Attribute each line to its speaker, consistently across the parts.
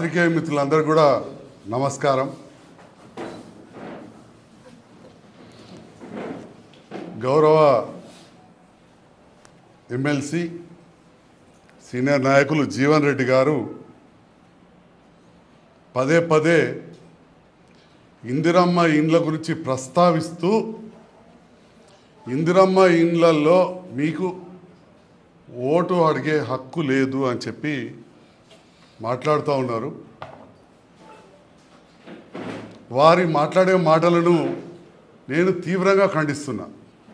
Speaker 1: పాత్రికేయ మిత్రులందరూ కూడా నమస్కారం గౌరవ ఎమ్మెల్సీ సీనియర్ నాయకులు జీవన్ రెడ్డి గారు పదే పదే ఇందిరమ్మ ఇండ్ల గురించి ప్రస్తావిస్తూ ఇందిరమ్మ ఇండ్లల్లో మీకు ఓటు అడిగే హక్కు లేదు అని చెప్పి మాట్లాడుతూ ఉన్నారు వారి మాట్లాడే మాటలను నేను తీవ్రంగా ఖండిస్తున్నా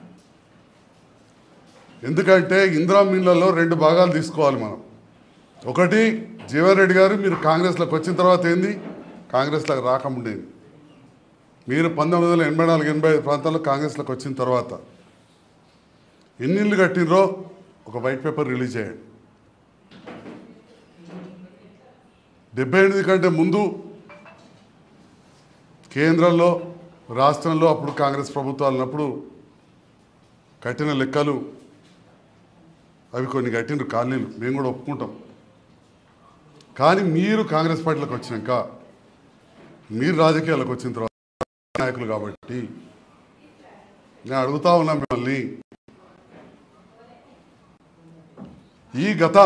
Speaker 1: ఎందుకంటే ఇందిరామ్ ఇళ్లలో రెండు భాగాలు తీసుకోవాలి మనం ఒకటి జీవన్ రెడ్డి గారు మీరు కాంగ్రెస్లోకి వచ్చిన తర్వాత ఏంది కాంగ్రెస్లోకి రాకముండేది మీరు పంతొమ్మిది వందల ఎనభై నాలుగు ఎనభై ఐదు ప్రాంతాల్లో కాంగ్రెస్లోకి వచ్చిన తర్వాత ఎన్ని ఇళ్ళు కట్టినరో ఒక వైట్ పేపర్ రిలీజ్ చేయండి డెబ్బై ఎనిమిది కంటే ముందు కేంద్రంలో రాష్ట్రంలో అప్పుడు కాంగ్రెస్ ప్రభుత్వాలు ఉన్నప్పుడు కట్టిన లెక్కలు అవి కొన్ని కట్టిన కాలనీలు మేము కూడా ఒప్పుకుంటాం కానీ మీరు కాంగ్రెస్ పార్టీలోకి వచ్చినాక మీరు రాజకీయాలకు వచ్చిన తర్వాత నాయకులు కాబట్టి నేను అడుగుతా ఉన్నా మిమ్మల్ని ఈ గత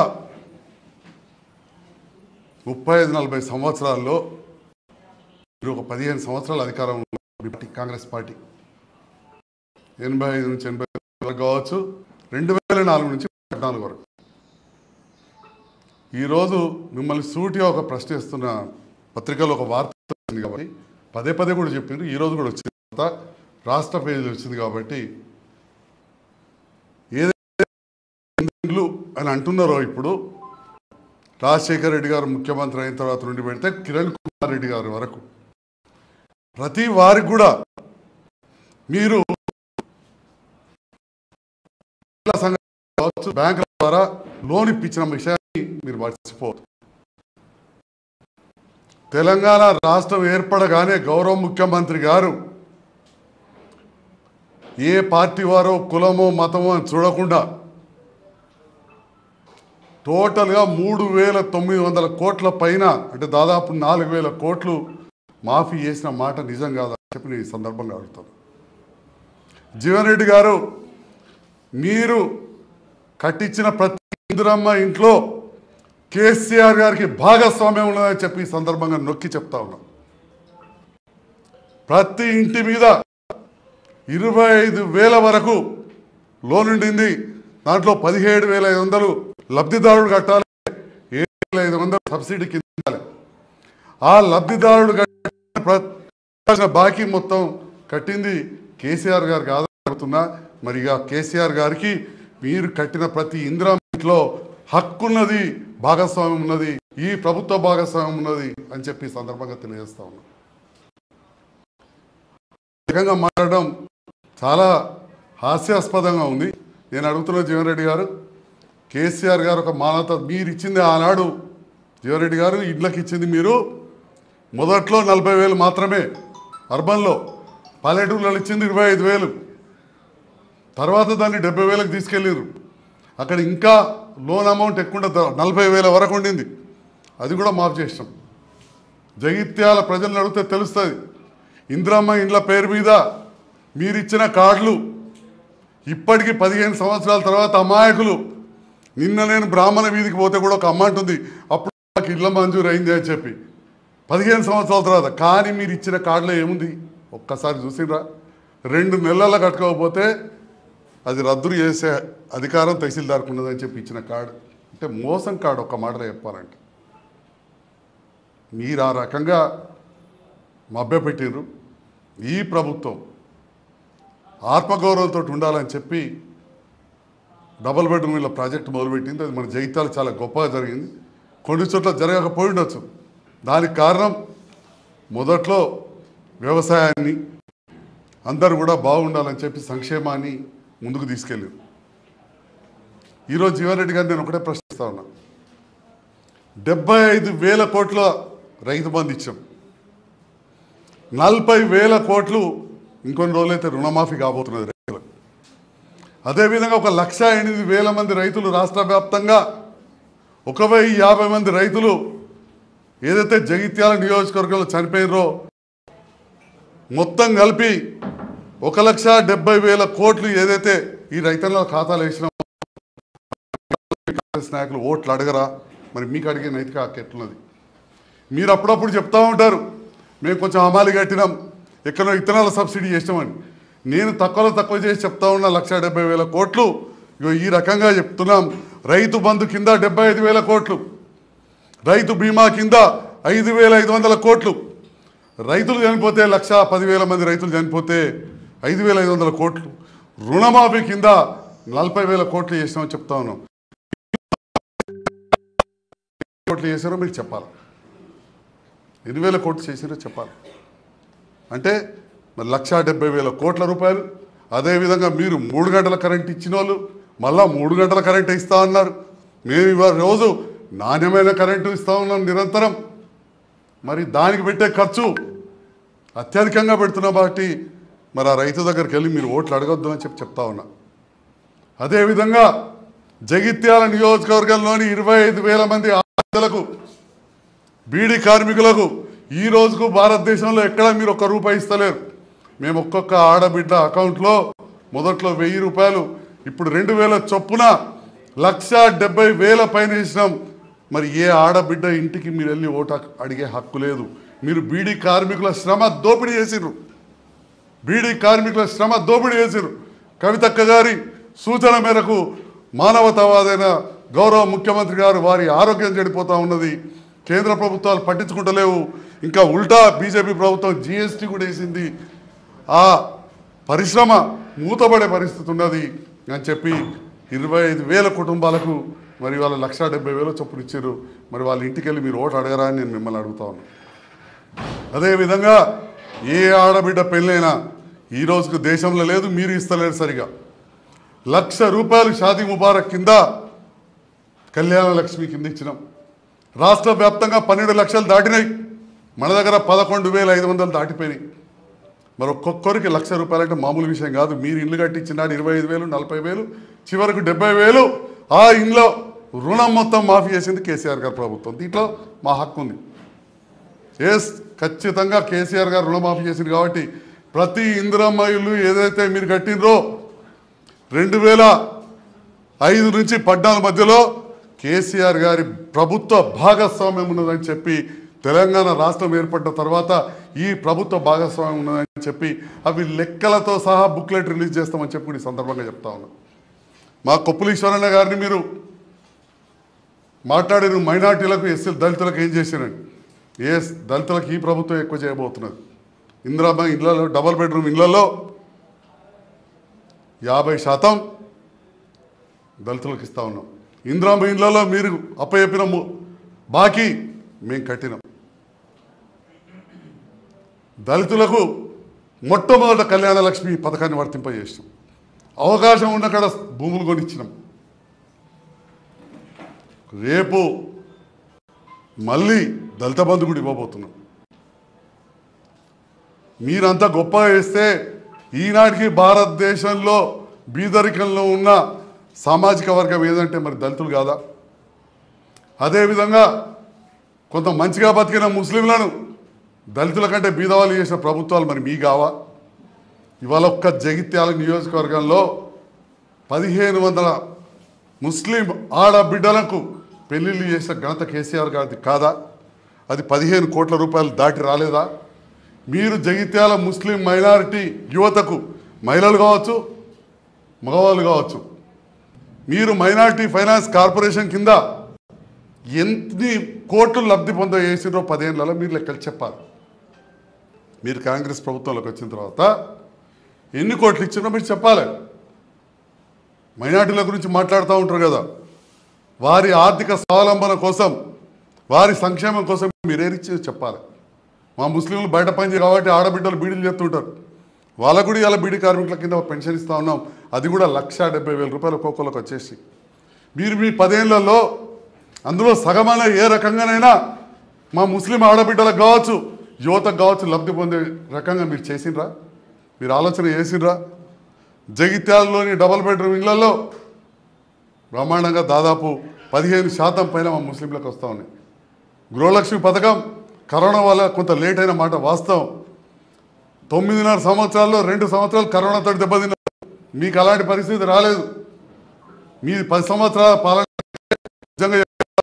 Speaker 1: ముప్పై ఐదు నలభై సంవత్సరాల్లో మీరు ఒక పదిహేను సంవత్సరాల అధికారం ఉన్న మీ పార్టీ కాంగ్రెస్ పార్టీ ఎనభై ఐదు నుంచి ఎనభై వరకు కావచ్చు రెండు వేల నాలుగు నుంచి పద్నాలుగు వరకు ఈరోజు మిమ్మల్ని సూటిగా ఒక ప్రశ్న ఇస్తున్న పత్రికలో ఒక వార్త వచ్చింది కాబట్టి పదే పదే కూడా చెప్పిండ్రు ఈ రోజు కూడా వచ్చింది వార్త. రాష్ట్ర పేజీలో వచ్చింది కాబట్టి ఏదైతే ఇండ్లు అని అంటున్నారో ఇప్పుడు రాజశేఖర రెడ్డి గారు ముఖ్యమంత్రి అయిన తర్వాత నుండి పెడితే కిరణ్ కుమార్ రెడ్డి గారి వరకు ప్రతి వారికి కూడా మీరు మహిళా సంఘాలు కావచ్చు, బ్యాంకుల ద్వారా లోన్ ఇప్పించిన విషయాన్ని మీరు మర్చిపోవద్దు తెలంగాణ రాష్ట్రం ఏర్పడగానే గౌరవ ముఖ్యమంత్రి గారు ఏ పార్టీ వారో కులమో మతమో అని చూడకుండా టోటల్గా మూడు వేల తొమ్మిది వందల కోట్ల పైన అంటే దాదాపు నాలుగు వేల కోట్లు మాఫీ చేసిన మాట నిజం కాదా అని చెప్పి నేను ఈ సందర్భంగా అడుగుతాను జీవన్ రెడ్డి గారు మీరు కట్టించిన ప్రతి ఇందిరమ్మ ఇంట్లో కేసీఆర్ గారికి భాగస్వామ్యం ఉన్నదని చెప్పి ఈ సందర్భంగా నొక్కి చెప్తా ఉన్నాం ప్రతి ఇంటి మీద ఇరవై ఐదు వేల వరకు లోన్ ఉండింది దాంట్లో పదిహేడు వేల ఐదు వందలు లబ్ధిదారుడు కట్టాలి ఏడు వేల ఐదు వందలు సబ్సిడీ కింద ఇవ్వాలి. ఆ లబ్ధిదారుడు కట్టిన ప్ర- బాకీ మొత్తం కట్టింది కేసీఆర్ గారికి ఆధారపడుతున్నా మరి ఇక కేసీఆర్ గారికి మీరు కట్టిన ప్రతి ఇందిరా ఇంట్లో హక్కున్నది భాగస్వామ్యం ఉన్నది ఈ ప్రభుత్వ భాగస్వామ్యం ఉన్నది అని చెప్పి ఈ సందర్భంగా తెలియజేస్తా ఉన్నాం ఈ రకంగా మాట్లాడడం చాలా హాస్యాస్పదంగా ఉంది నేను అడుగుతున్న జీవన్ రెడ్డి గారు కేసీఆర్ గారు ఒక మానవత మీరు ఇచ్చింది ఆనాడు జీవన్ రెడ్డి గారు ఇళ్ళకి ఇచ్చింది మీరు మొదట్లో నలభై వేలు మాత్రమే అర్బన్లో పల్లెటూళ్ళలో ఇచ్చింది ఇరవై ఐదు వేలు తర్వాత దాన్ని డెబ్బై వేలకు తీసుకెళ్ళారు అక్కడ ఇంకా లోన్ అమౌంట్ ఎక్కువ నలభై వేల వరకు ఉండింది అది కూడా మాఫ్ చేసినాం జగిత్యాల ప్రజలను అడిగితే తెలుస్తుంది ఇందిరమ్మ ఇండ్ల పేరు మీద మీరిచ్చిన కార్డులు ఇప్పటికి పదిహేను సంవత్సరాల తర్వాత అమాయకులు నిన్న నేను బ్రాహ్మణ వీధికి పోతే కూడా ఒక అమ్మ అంటుంది అప్పుడు నాకు ఇళ్ళ మంజూరు అయింది అని చెప్పి పదిహేను సంవత్సరాల తర్వాత కానీ మీరు ఇచ్చిన కార్డులో ఏముంది ఒక్కసారి చూసిండ్రా రెండు నెలల కట్టుకోకపోతే అది రద్దు చేసే అధికారం తహసీల్దార్కు ఉన్నదని చెప్పి ఇచ్చిన కార్డు అంటే మోసం కార్డు ఒక్క మాటలో చెప్పాలంటే మీరు ఆ రకంగా మభ్యపెట్టిర్రు ఈ ప్రభుత్వం ఆత్మగౌరవంతో ఉండాలని చెప్పి డబుల్ బెడ్రూమ్ ఇళ్ళ ప్రాజెక్ట్ మొదలుపెట్టింది అది మన జగిత్యాలు చాలా గొప్పగా జరిగింది కొన్ని చోట్ల జరగకపోయి ఉండొచ్చు దానికి కారణం మొదట్లో వ్యవసాయాన్ని అందరూ కూడా బాగుండాలని చెప్పి సంక్షేమాన్ని ముందుకు తీసుకెళ్ళారు ఈరోజు జీవన్ రెడ్డి గారిని నేను ఒకటే ప్రశ్నిస్తా ఉన్నా డెబ్బై ఐదు వేల కోట్ల రైతు బంధు ఇచ్చాం నలభై వేల కోట్లు ఇంకొన్ని రోజులైతే రుణమాఫీ కాబోతున్నది రైతులకు అదేవిధంగా ఒక లక్ష ఎనిమిది వేల మంది రైతులు రాష్ట్ర వ్యాప్తంగా ఒక వెయ్యి యాభై మంది రైతులు ఏదైతే జగిత్యాల నియోజకవర్గంలో చనిపోయినరో మొత్తం కలిపి ఒక లక్ష డెబ్బై వేల కోట్లు ఏదైతే ఈ రైతన్నల ఖాతాలు వేసిన కాంగ్రెస్ నాయకులు ఓట్లు అడగరా మరి మీకు అడిగే నైతిక హక్కు ఎట్లున్నది మీరు అప్పుడప్పుడు చెప్తా ఉంటారు మేము కొంచెం హమాలి కట్టినాం ఎక్కడో ఇత్తనాల సబ్సిడీ చేసినామని నేను తక్కువలో తక్కువ చేసి చెప్తా ఉన్నా లక్ష డెబ్బై వేల కోట్లు ఇగో ఈ రకంగా చెప్తున్నాం రైతు బంధు కింద డెబ్బై ఐదు వేల కోట్లు రైతు బీమా కింద ఐదు వేల ఐదు వందల కోట్లు రైతులు చనిపోతే లక్ష పదివేల మంది రైతులు చనిపోతే ఐదు వేల ఐదు వందల కోట్లు రుణమాఫీ కింద నలభై వేల కోట్లు చేసినామని చెప్తా ఉన్నాం కోట్లు చేశారో మీకు చెప్పాలి ఎన్ని వేల కోట్లు చేశారో చెప్పాలి అంటే మరి లక్ష డెబ్బై వేల కోట్ల రూపాయలు అదేవిధంగా మీరు మూడు గంటల కరెంట్ ఇచ్చిన వాళ్ళు మళ్ళా మూడు గంటల కరెంట్ ఇస్తా ఉన్నారు మేము ఇవాళ రోజు నాణ్యమైన కరెంటు ఇస్తా ఉన్నాం నిరంతరం మరి దానికి పెట్టే ఖర్చు అత్యధికంగా పెడుతున్నాం కాబట్టి మరి ఆ రైతు దగ్గరికి వెళ్ళి మీరు ఓట్లు అడగొద్దు అని చెప్పి చెప్తా ఉన్నా అదేవిధంగా జగిత్యాల నియోజకవర్గంలోని ఇరవై ఐదు వేల మంది ఆడలకు బీడీ కార్మికులకు ఈ రోజుకు భారతదేశంలో ఎక్కడ మీరు ఒక్క రూపాయి ఇస్తలేరు మేము ఒక్కొక్క ఆడబిడ్డ అకౌంట్లో మొదట్లో వెయ్యి రూపాయలు ఇప్పుడు రెండు వేల చొప్పున లక్ష డెబ్బై వేల పైన ఇచ్చినాం మరి ఏ ఆడబిడ్డ ఇంటికి మీరు వెళ్ళి ఓటు హక్కు అడిగే హక్కు లేదు మీరు బీడీ కార్మికుల శ్రమ దోపిడీ చేసిర్రు బీడీ కార్మికుల శ్రమ దోపిడీ చేసిరు కవితక్క గారి సూచన మేరకు మానవతావాదైన గౌరవ ముఖ్యమంత్రి గారు వారి ఆరోగ్యం చెడిపోతా ఉన్నది కేంద్ర ప్రభుత్వాలు పట్టించుకుంటలేవు ఇంకా ఉల్టా బీజేపీ ప్రభుత్వం జీఎస్టీ కూడా వేసింది ఆ పరిశ్రమ మూతపడే పరిస్థితి ఉన్నది అని చెప్పి ఇరవై ఐదు వేల కుటుంబాలకు మరి వాళ్ళ లక్ష డెబ్బై వేల చొప్పున ఇచ్చారు మరి వాళ్ళ ఇంటికి వెళ్ళి మీరు ఓటు అడగరా అని నేను మిమ్మల్ని అడుగుతా ఉన్నాను అదేవిధంగా ఏ ఆడబిడ్డ పెళ్ళైనా ఈ రోజుకు దేశంలో లేదు మీరు ఇస్తలేరు సరిగా లక్ష రూపాయలు షాదీ ముబారక్ కింద కళ్యాణ లక్ష్మి కింద ఇచ్చినాం రాష్ట్ర వ్యాప్తంగా పన్నెండు లక్షలు దాటినాయి మన దగ్గర పదకొండు వేల ఐదు వందలు దాటిపోయినాయి మరి ఒక్కొక్కరికి లక్ష రూపాయలు అంటే మామూలు విషయం కాదు మీరు ఇల్లు కట్టించినాడు ఇరవై ఐదు వేలు నలభై వేలు చివరకు డెబ్బై వేలు ఆ ఇంట్లో రుణం మొత్తం మాఫీ చేసింది కేసీఆర్ గారి ప్రభుత్వం దీంట్లో మా హక్కు ఉంది ఎస్ ఖచ్చితంగా కేసీఆర్ గారు రుణమాఫీ చేసింది కాబట్టి ప్రతి ఇందిరమ్మ ఇల్లు ఏదైతే మీరు కట్టినరో రెండు వేల ఐదు నుంచి పద్నాలుగు మధ్యలో కేసీఆర్ గారి ప్రభుత్వ భాగస్వామ్యం ఉన్నదని చెప్పి తెలంగాణ రాష్ట్రం ఏర్పడ్డ తర్వాత ఈ ప్రభుత్వ భాగస్వామ్యం ఉన్నదని చెప్పి అవి లెక్కలతో సహా బుక్లెట్ రిలీజ్ చేస్తామని చెప్పి కూడా ఈ సందర్భంగా చెప్తా ఉన్నాను మా కొప్పులీశ్వరన్న గారిని మీరు మాట్లాడిన మైనార్టీలకు ఎస్సీ దళితులకు ఏం చేశారండి ఏ దళితులకు ఈ ప్రభుత్వం ఎక్కువ చేయబోతున్నది ఇందిరామ్మ ఇళ్లలో డబల్ బెడ్రూమ్ ఇళ్లలో యాభై శాతం దళితులకు ఇస్తా ఉన్నాం ఇందిరామ్మ ఇళ్లలో మీరు అప్పచెప్పిన ము- బాకీ మేము కట్టినాం దళితులకు మొట్టమొదట కళ్యాణ లక్ష్మి పథకాన్ని వర్తింపజేసినాం అవకాశం ఉన్న కాడ భూములు కొనిచ్చినాం రేపు మళ్ళీ దళిత బంధు కూడా ఇవ్వబోతున్నాం మీరంతా గొప్పగా చేస్తే ఈనాటికి భారతదేశంలో బీదరికంలో ఉన్న సామాజిక వర్గం ఏదంటే మరి దళితులు కాదా అదేవిధంగా కొంత మంచిగా బతికిన ముస్లింలను దళితుల కంటే బీదవాళ్ళు చేసిన ప్రభుత్వాలు మరి మీ కావా ఇవాళ ఒక్క జగిత్యాల నియోజకవర్గంలో పదిహేను వందల ముస్లిం ఆడబిడ్డలకు పెళ్లిళ్ళు చేసిన ఘనత కేసీఆర్ గారిది కాదా అది పదిహేను కోట్ల రూపాయలు దాటి రాలేదా మీరు జగిత్యాల ముస్లిం మైనారిటీ యువతకు మహిళలు కావచ్చు మగవాళ్ళు కావచ్చు మీరు మైనారిటీ ఫైనాన్స్ కార్పొరేషన్ కింద ఎన్ని కోట్లు లబ్ధి పొంద చేసినో పదేళ్లలో మీరు లెక్కలు చెప్పాలి మీరు కాంగ్రెస్ ప్రభుత్వంలోకి వచ్చిన తర్వాత ఎన్ని కోట్లు ఇచ్చినో మీరు చెప్పాలి మైనార్టీల గురించి మాట్లాడుతూ ఉంటారు కదా వారి ఆర్థిక స్వావలంబన కోసం వారి సంక్షేమం కోసం మీరేరిచ్చి చెప్పాలి మా ముస్లింలు బయట పని చేయరు కాబట్టి ఆడబిడ్డలు బీడీలు చేస్తుంటారు వాళ్ళకు కూడా ఇలా బీడీ కార్మికుల కింద పెన్షన్ ఇస్తా ఉన్నాం అది కూడా లక్ష డెబ్బై వేల రూపాయలు ఒక్కొక్కరికి వచ్చేసి మీరు మీ పదేళ్లలో అందులో సగమైన ఏ రకంగానైనా మా ముస్లిం ఆడబిడ్డలకు కావచ్చు యువతకు కావచ్చు లబ్ధి పొందే రకంగా మీరు చేసిండ్రా మీరు ఆలోచన చేసిండ్రా జగిత్యాలలోని డబల్ బెడ్రూమ్ ఇళ్లలో బ్రహ్మాండంగా దాదాపు పదిహేను శాతం పైన మా ముస్లింలకు వస్తూ ఉన్నాయి గృహలక్ష్మి పథకం కరోనా వల్ల కొంత లేట్ అయిన మాట వాస్తవం తొమ్మిదిన్నర సంవత్సరాల్లో రెండు సంవత్సరాలు కరోనాతో దెబ్బతిన్నారు మీకు అలాంటి పరిస్థితి రాలేదు మీ పది సంవత్సరాల పాలన నిజంగా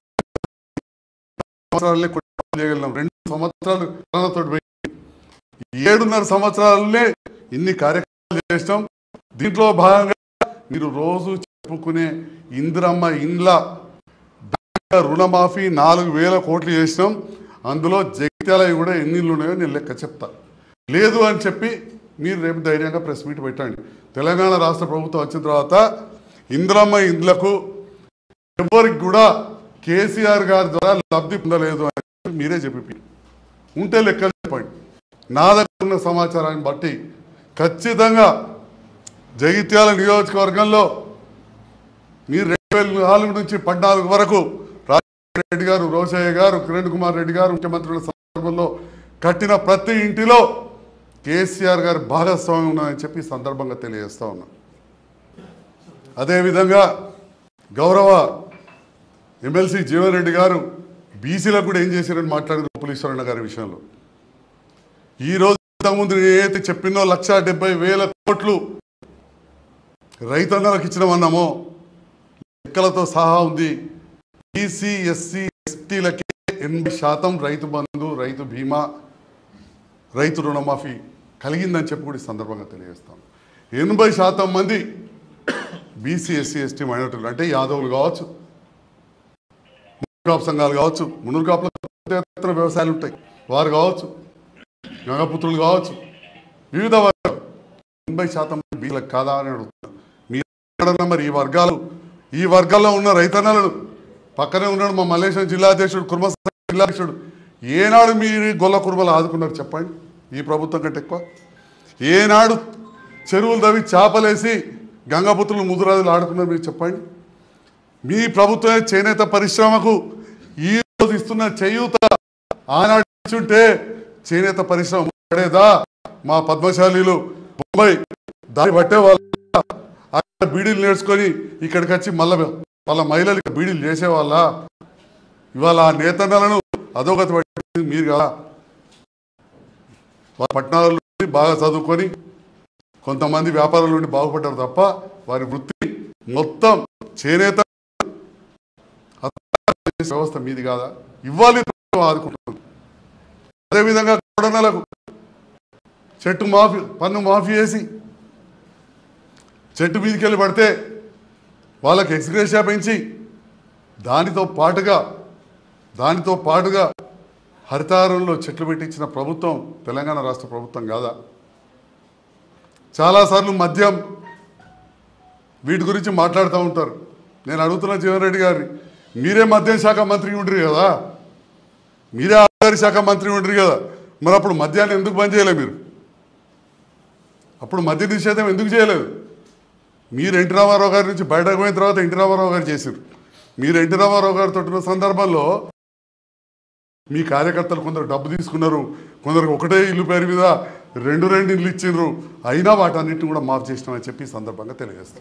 Speaker 1: సంవత్సరాలే కొట్టి చేయగలిగినాం రెండు సంవత్సరాలు కరోనాతో పోయి ఏడున్నర సంవత్సరాలనే ఇన్ని కార్యక్రమాలు చేసినాం దీంట్లో భాగంగా మీరు రోజు చెప్పుకునే ఇందిరమ్మ ఇండ్ల బ్యాంకుల రుణమాఫీ నాలుగు వేల కోట్లు చేసినాం అందులో జగిత్యాలవి కూడా ఎన్ని ఇళ్ళు ఉన్నాయో నేను లెక్క చెప్తా లేదు అని చెప్పి మీరు రేపు ధైర్యంగా ప్రెస్ మీట్ పెట్టండి తెలంగాణ రాష్ట్ర ప్రభుత్వం వచ్చిన తర్వాత ఇందిరమ్మ ఇండ్లకు ఎవరికి కూడా కేసీఆర్ గారి ద్వారా లబ్ధి పొందలేదు అని చెప్పి మీరే చెప్పి ఉంటే లెక్కలు చెప్పండి నా దగ్గర ఉన్న సమాచారాన్ని బట్టి ఖచ్చితంగా జగిత్యాల నియోజకవర్గంలో మీరు రెండు వేల నాలుగు నుంచి పద్నాలుగు వరకు రాజశేఖర రెడ్డి గారు రోషయ్య గారు కిరణ్ కుమార్ రెడ్డి గారు ముఖ్యమంత్రుల సందర్భంలో కట్టిన ప్రతి ఇంటిలో కేసీఆర్ గారి భాగస్వామ్యం ఉన్నదని చెప్పి ఈ సందర్భంగా తెలియజేస్తా ఉన్నా అదేవిధంగా గౌరవ ఎమ్మెల్సీ జీవన్ రెడ్డి గారు బీసీలకు కూడా ఏం చేశారని మాట్లాడిన ఉపలీశ్వరన్న గారి విషయంలో ఈ రోజు ఇంతకుముందు నేను ఏదైతే చెప్పినో లక్ష డెబ్బై వేల కోట్లు రైతన్నలకు ఇచ్చినామన్నామో లెక్కలతో సహా ఉంది బీసీ ఎస్సీ ఎస్టీలకి ఎనభై శాతం రైతు బంధు రైతు బీమా రైతు రుణమాఫీ కలిగిందని చెప్పి కూడా ఈ సందర్భంగా తెలియజేస్తాం ఎనభై శాతం మంది బీసీ ఎస్సీ ఎస్టీ మైనార్టీలు అంటే యాదవులు కావచ్చు మునుకాపు సంఘాలు కావచ్చు మునుకాపుల ఇతర వ్యవసాయాలు ఉంటాయి వారు కావచ్చు గంగపుత్రులు కావచ్చు వివిధ వర్గాలు ఎనభై శాతం బీసీలకు కాదా అని అడుగుతున్నా మీరు ఎక్కడన్నా మరి ఈ వర్గాలు ఈ వర్గాల్లో ఉన్న రైతన్నలను పక్కనే ఉన్నాడు మా మల్లేశ్వరం జిల్లా అధ్యక్షుడు కుర్మ జిల్లా అధ్యక్షుడు ఏనాడు మీరు గొల్ల కుర్మలు ఆదుకున్నారు చెప్పండి ఈ ప్రభుత్వం కంటే ఎక్కువ ఏనాడు చెరువులు తవ్వి చేపలేసి గంగపుత్రులు ముదురాజులు ఆడుకున్నారు మీరు చెప్పండి మీ ప్రభుత్వమే చేనేత పరిశ్రమకు ఈ రోజు ఇస్తున్న చేయూత ఆనాడు ఇచ్చుంటే చేనేత పరిశ్రమ పడేదా మా పద్మశాలీలు ముంబై దాన్ని పట్టే వాళ్ళు అక్కడ బీడీలు నేర్చుకొని ఇక్కడికి వచ్చి మళ్ళా వాళ్ళ మహిళలు ఇక్కడ బీడీలు చేసేవాళ్ళ ఇవాళ ఆ నేతన్నలను అధోగతి పట్టింది మీరు కదా వాళ్ళ పట్టణాల నుండి బాగా చదువుకొని కొంతమంది వ్యాపారాల నుండి బాగుపడ్డారు తప్ప వారి వృత్తి మొత్తం చేనేత చేసే వ్యవస్థ మీది కాదా ఇవ్వాలి ప్రభుత్వం ఆదుకుంటుంది అదేవిధంగా కొడనలకు చెట్టు మాఫీ పన్ను మాఫీ చేసి చెట్టు మీదకి వెళ్ళి పడితే వాళ్ళకి ఎక్స్గ్రేషియా పెంచి దానితో పాటుగా దానితో పాటుగా హరితారంలో చెట్లు పెట్టించిన ప్రభుత్వం తెలంగాణ రాష్ట్ర ప్రభుత్వం కాదా చాలాసార్లు మద్యం వీటి గురించి మాట్లాడుతూ ఉంటారు నేను అడుగుతున్న జీవన్ రెడ్డి గారిని మీరే మద్యం శాఖ మంత్రి ఉండరు కదా మీరే ఆహార శాఖ మంత్రి ఉండరు కదా మరి అప్పుడు మద్యాన్ని ఎందుకు బంద్ చేయలేదు మీరు అప్పుడు మద్య నిషేధం ఎందుకు చేయలేదు మీరు ఎన్టీ రామారావు గారి నుంచి బయటకు పోయిన తర్వాత ఎన్టీ రామారావు గారు చేశారు మీరు ఎన్టీ రామారావు గారితో ఉన్న సందర్భంలో మీ కార్యకర్తలు కొందరు డబ్బు తీసుకున్నారు కొందరు ఒకటే ఇల్లు పేరు మీద రెండు రెండు ఇల్లు ఇచ్చిండ్రు అయినా వాటన్నిటిని కూడా మాఫ్ చేసినామని చెప్పి ఈ సందర్భంగా తెలియజేస్తాం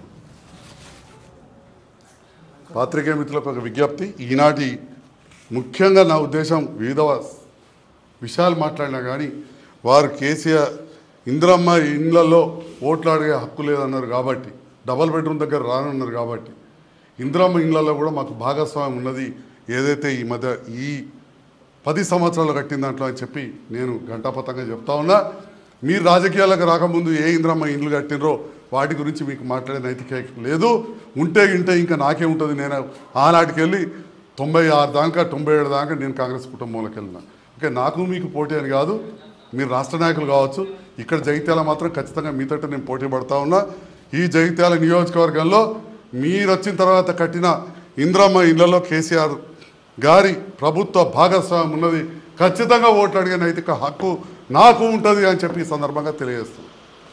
Speaker 1: పాత్రికేయ మిత్రులకు ఒక విజ్ఞప్తి ఈనాటి ముఖ్యంగా నా ఉద్దేశం వివిధ విషయాలు మాట్లాడినా కానీ వారు కేసీఆర్ ఇందిరమ్మ ఇండ్లలో ఓట్లు అడిగే హక్కు లేదన్నారు కాబట్టి డబల్ బెడ్రూమ్ దగ్గర రానున్నారు కాబట్టి ఇందిరమ్మ ఇండ్లలో కూడా మాకు భాగస్వామ్యం ఉన్నది ఏదైతే ఈ మధ్య ఈ పది సంవత్సరాలు కట్టిన దాంట్లో అని చెప్పి నేను ఘంటాపథంగా చెప్తా ఉన్నా మీరు రాజకీయాలకు రాకముందు ఏ ఇంద్రమ్మ ఇండ్లు కట్టినరో వాటి గురించి మీకు మాట్లాడే నైతిక లేదు ఉంటే ఇంటే ఇంకా నాకే ఉంటుంది నేను ఆనాటికి వెళ్ళి తొంభై ఆరు దాకా తొంభై ఏడు దాకా నేను కాంగ్రెస్ కుటుంబంలోకి వెళ్ళిన ఓకే నాకు మీకు పోటీ అని కాదు మీరు రాష్ట్ర నాయకులు కావచ్చు ఇక్కడ జగిత్యాల మాత్రం ఖచ్చితంగా మీతో నేను పోటీ పడతా ఉన్నా ఈ జగిత్యాల నియోజకవర్గంలో మీరు వచ్చిన తర్వాత కట్టిన ఇంద్రమ్మ ఇళ్లలో కేసీఆర్ గారి ప్రభుత్వ భాగస్వామ్యం ఉన్నది ఖచ్చితంగా ఓట్లు అడిగే నైతిక హక్కు నాకు ఉంటుంది అని చెప్పి ఈ సందర్భంగా తెలియజేస్తున్నాను